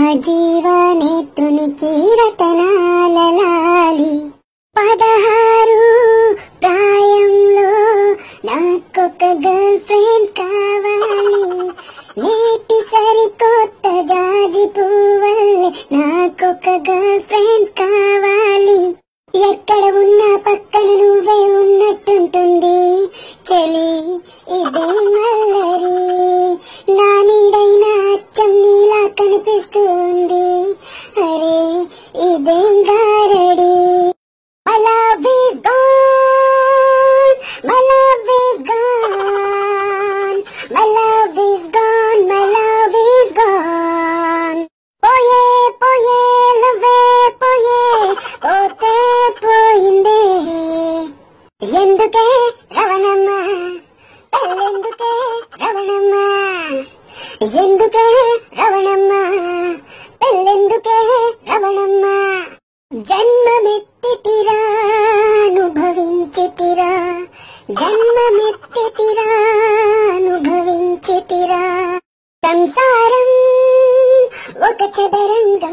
జీవనేత్రునికి రతనాలలాలి పదహారు ప్రాయంలో నాకొక గర్ల్ ఫ్రెండ్ కావాలి నేటి సరికొత్త జాజి పువ్వల్లే నాకొక గర్ల్ ఫ్రెండ్ కావాలి ఎక్కడ ఉన్నా పక్కన నువ్వే ఉన్నట్టుంటుంది చెలి ఇదే మల్లరి నా నీడైన అచ్చం నీలా కనిపిస్తుంది అరే ఇదేం గారడి My love is gone, my love is gone, my love is gone, my love is gone. పోయే పోయే లవే పోయే పోతే పోయిందే ఎందుకే రవణమ్మ పెళ్ళెందుకే రవణమ్మ ఎందుకే రవణమ్మ పెళ్ళెందుకే రవణమ్మ జన్మమెత్తితిరా అనుభవించితిరా జన్మమెత్తితిరా అనుభవించితిరా సంసారం ఒక చదరంగం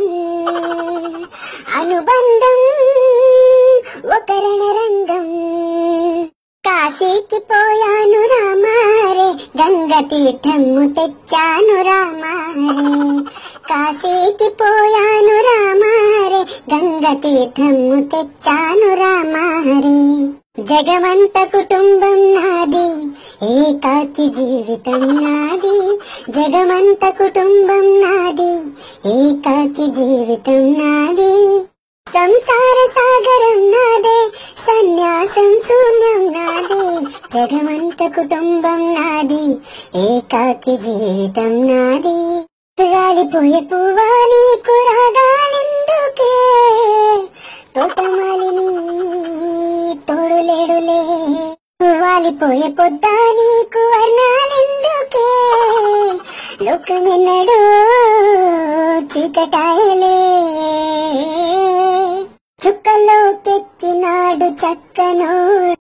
అనుబంధం ఒక రణరంగం కాశీకి పోయాను రామారే గంగ తీర్థము తెచ్చాను రామారే కాశీకి పోయాను రామారే గంగ తీర్థము తెచ్చాను రామారే జగవంత కుటుంబం నాది ఏకాకి జీవితం నాది జగమంత కుటుంబం నాది ఏకాకి జీవితం నాది సంసార సాగరం నాదే సన్యాసం శూన్యం నాది జగమంత కుటుంబం నాది ఏకాకి జీవితం నాది రాలిపోయే పువ్వా నీకు రాగాలెందుకే తోటమాలిని తోడులేడులే వాలిపోయే పొద్దా నీకు వర్ణాలెందుకే లోకమెన్నడూ చీకటాయలే చుక్కలోకెక్కినాడు చక్కనోడు